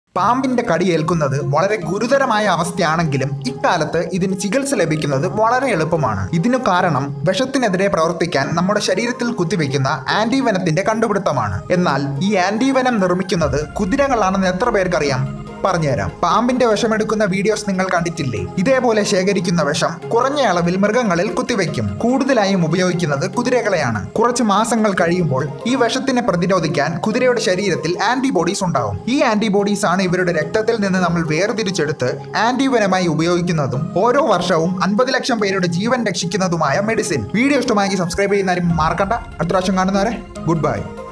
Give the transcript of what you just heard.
പാമ്പിന്റെ കടിയേൽക്കുന്നത് വളരെ ഗുരുതരമായ അവസ്ഥയാണെങ്കിലും ഇക്കാലത്ത് ഇതിന് ചികിത്സ ലഭിക്കുന്നത് വളരെ എളുപ്പമാണ് ഇതിനു കാരണം വിഷത്തിനെതിരെ പ്രവർത്തിക്കാൻ നമ്മുടെ ശരീരത്തിൽ കുത്തിവെക്കുന്ന ആന്റിവനത്തിന്റെ കണ്ടുപിടുത്തമാണ് എന്നാൽ ഈ ആന്റിവനം നിർമ്മിക്കുന്നത് കുതിരകളാണെന്ന് എത്ര പേർക്കറിയാം പറഞ്ഞുതരാം പാമ്പിന്റെ വിഷമെടുക്കുന്ന വീഡിയോസ് നിങ്ങൾ കണ്ടിട്ടില്ലേ ഇതേപോലെ ശേഖരിക്കുന്ന വിഷം കുറഞ്ഞ അളവിൽ മൃഗങ്ങളിൽ കുത്തിവെക്കും കൂടുതലായും ഉപയോഗിക്കുന്നത് കുതിരകളെയാണ് കുറച്ച് മാസങ്ങൾ കഴിയുമ്പോൾ ഈ വിഷത്തിനെ പ്രതിരോധിക്കാൻ കുതിരയുടെ ശരീരത്തിൽ ആന്റിബോഡീസ് ഉണ്ടാവും ഈ ആന്റിബോഡീസ് ആണ് ഇവരുടെ രക്തത്തിൽ നിന്ന് നമ്മൾ വേർതിരിച്ചെടുത്ത് ആന്റിവനമായി ഉപയോഗിക്കുന്നതും ഓരോ വർഷവും അൻപത് ലക്ഷം പേരുടെ ജീവൻ രക്ഷിക്കുന്നതുമായ മെഡിസിൻ വീഡിയോ ഇഷ്ടമായി സബ്സ്ക്രൈബ് ചെയ്യുന്നവരും മറക്കണ്ട അടുത്ത പ്രാവശ്യം കാണുന്നവരെ ഗുഡ് ബൈ